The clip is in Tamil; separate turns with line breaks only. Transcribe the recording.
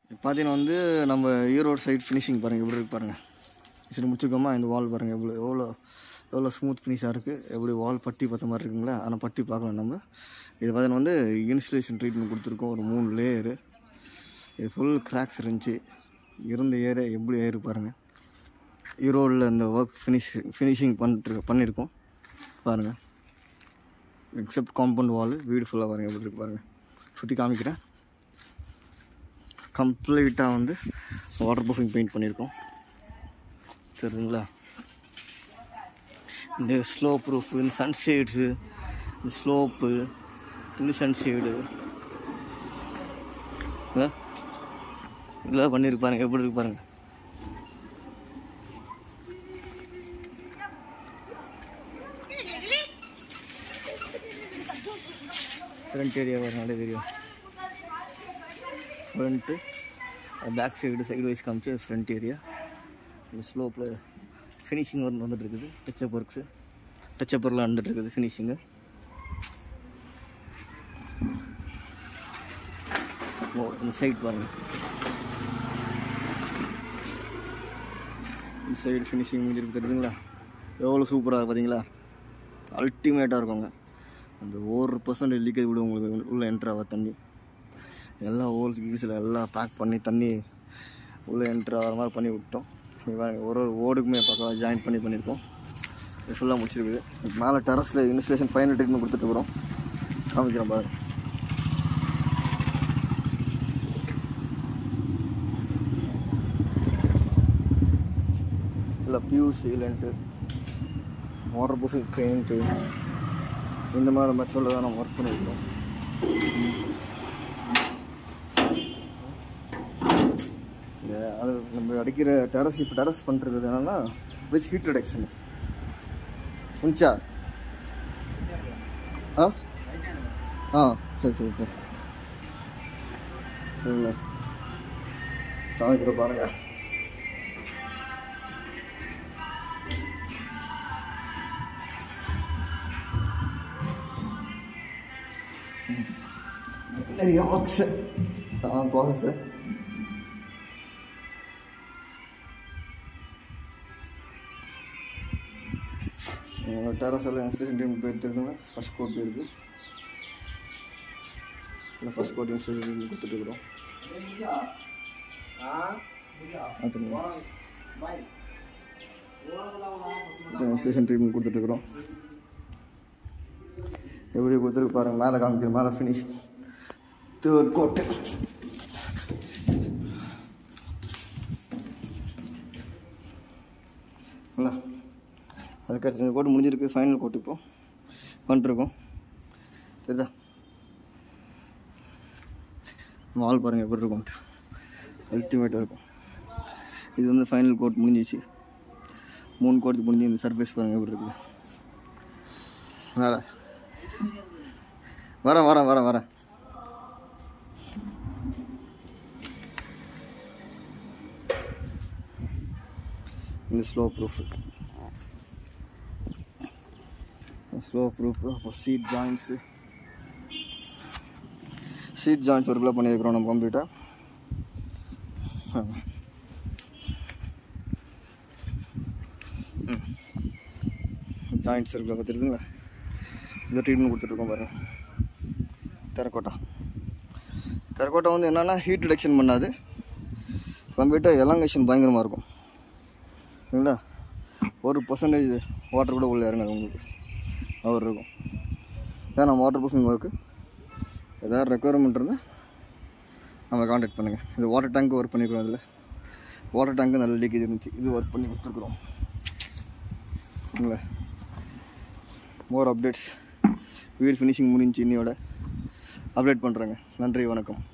பார்த்தீங்கன்னா வந்து நம்ம ஈரோடு சைட் ஃபினிஷிங் பாருங்கள் எப்படி இருக்கு பாருங்கள் சரி முடிச்சிருக்கோமா இந்த வால் பாருங்கள் எவ்வளோ எவ்வளோ எவ்வளோ ஸ்மூத் ஃபினிஷாக இருக்குது எப்படி வால் பட்டி பார்த்த மாதிரி இருக்குங்களா ஆனால் பட்டி பார்க்கலாம் நம்ம இது பார்த்தீங்கன்னா வந்து இன்சுலேஷன் ட்ரீட்மெண்ட் கொடுத்துருக்கோம் ஒரு மூணு லேயரு இது ஃபுல் கிராக்ஸ் இருந்துச்சு இருந்த ஏரை எப்படி ஏறு பாருங்கள் ஈரோடில் இந்த ஒர்க் ஃபினிஷ் ஃபினிஷிங் பண்ணிட்டு பண்ணியிருக்கோம் பாருங்கள் எக்ஸப்ட் காம்பவுண்ட் வால் வீடு ஃபுல்லாக பாருங்கள் எப்படி இருக்கு பாருங்கள் சுற்றி காமிக்கிறேன் கம்ப்ளீட்டாக வந்து வாட்டர் ப்ரூஃபிங் பெயிண்ட் பண்ணியிருக்கோம் தெரியுதுங்களா இந்த ஸ்லோ ப்ரூஃப் இந்த சன்ஷேட்ஸு இந்த ஸ்லோப்பு இந்த சன்ஷேடு இதெல்லாம் பண்ணியிருப்பாருங்க எப்படி இருக்கு பாருங்க ஃப்ரண்ட் ஏரியா வரனாலே தெரியும் front back side side wise காமிச்சு ஃப்ரண்ட் ஏரியா இந்த ஸ்லோப்பில் ஃபினிஷிங் ஒர்க் வந்துட்டு இருக்குது டச்சப் ஒர்க்ஸு டச்சப் ஒர்க்லாம் வந்துட்டு இருக்குது ஃபினிஷிங்கு ஓ இந்த சைட் பாருங்கள் இந்த சைடு ஃபினிஷிங் முடிஞ்சிருக்கு தெரியுதுங்களா எவ்வளோ சூப்பராக பார்த்தீங்களா அல்டிமேட்டாக இருக்குங்க அந்த ஒரு பர்சன்ட் லீக்கேஜ் விட உங்களுக்கு உள்ளே என்ட்ரு ஆக தண்ணி எல்லாம் ஹோல்ஸ் கீல்ஸில் எல்லாம் பேக் பண்ணி தண்ணி உள்ளே என்ட்ரு ஆகிற மாதிரி பண்ணி விட்டோம் இங்க பாருங்க ஒரு ஒரு ஓடுக்குமே பக்கம் ஜாயின் பண்ணி பண்ணியிருக்கோம் இது ஃபுல்லாக முடிச்சிருக்குது மேலே டெரஸில் இன்ஸ்டலேஷன் ஃபைனல் ட்ரீட்மெண்ட் கொடுத்துட்ருக்குறோம் காமிக்கிறேன் பாருங்க இல்லை PU sealant waterproofing paint இந்த மாதிரி மெத்தடில் தான் நம்ம ஒர்க் பண்ணியிருக்கோம் இந்த அது நம்ம அடிக்கிற டெரஸ் இப்போ டெரஸ் பண்ணுறது என்னென்னா வித் ஹீட் ரிடக்ஷன் புரிஞ்சா ஆ ஆ சரி சரி சரி சரிங்களா காமிக்கிற பாருங்கள் நிறைய ஒர்க்ஸு தான் ப்ராசஸ்ஸு டெரஸ் எல்லாம் இன்ஸ்டேஷன் டீம் போயிருக்குங்க ஃபஸ்ட் கோட் போயிருக்கு இல்லை ஃபஸ்ட் கோட் இன்ஸ்டேஷன் டீம் கொடுத்துட்ருக்குறோம் இன்ஸ்டேஷன் ட்ரீட்மெண்ட் கொடுத்துட்ருக்குறோம் எப்படி கொடுத்துருக்கு பாருங்கள் மேலே காமிக்கிற மேலே ஃபினிஷ் தேர்ட் கோட்டு இல்லை அதுக்கடுத்து இந்த கோட்டு முடிஞ்சிருக்கு ஃபைனல் கோட்டு இப்போ பண்ணிட்டுருக்கோம் சரிதா வால் பாருங்கள் எப்படி இருக்கும் அல்டிமேட்டாக இருக்கும் இது வந்து ஃபைனல் கோட் முடிஞ்சிச்சு மூணு கோட்டுக்கு முடிஞ்சு இந்த சர்ஃபேஸ் பாருங்கள் எப்படி இருக்குது வேறு வரேன் வரேன் வரேன் வரேன் இந்த ஸ்லோ ப்ரூஃப் ஸ்லோ ப்ரூஃப் அப்போ சீட் ஜாயின்ஸு சீட் ஜாயின்ஸ் ஒர்க்கில் பண்ணியிருக்கிறோம் நம்ம கம்ப்யூட்டர் ஜாயின்ட்ஸ் இருக்குல்ல பார்த்துருதுங்களா இந்த ட்ரீட்மெண்ட் கொடுத்துட்ருக்கோம் பாருங்கள் தெரக்கோட்டா தெரக்கோட்டா வந்து என்னென்னா ஹீட் ரிடக்ஷன் பண்ணாது கம்ப்யூட்டர் எலாங்கேஷன் பயங்கரமாக இருக்கும் சரிங்களா ஒரு பர்சன்டேஜ் வாட்டர் கூட உள்ளே இறங்காது உங்களுக்கு அவர் இருக்கும் இதான் நம்ம வாட்டர் ப்ரூஃபிங் ஒர்க்கு எதாவது ரெக்குவயர்மெண்ட் இருந்தால் நம்ம காண்டாக்ட் பண்ணுங்கள் இது வாட்டர் டேங்க் ஒர்க் பண்ணிக்கிறோம் அதில் வாட்டர் டேங்க்கு நல்ல லீக்கேஜ் இருந்துச்சு இது ஒர்க் பண்ணி கொடுத்துருக்குறோம் சரிங்களா மோர் அப்டேட்ஸ் வீடு ஃபினிஷிங் முடிஞ்சு இன்னையோட அப்டேட் பண்ணுறேங்க நன்றி வணக்கம்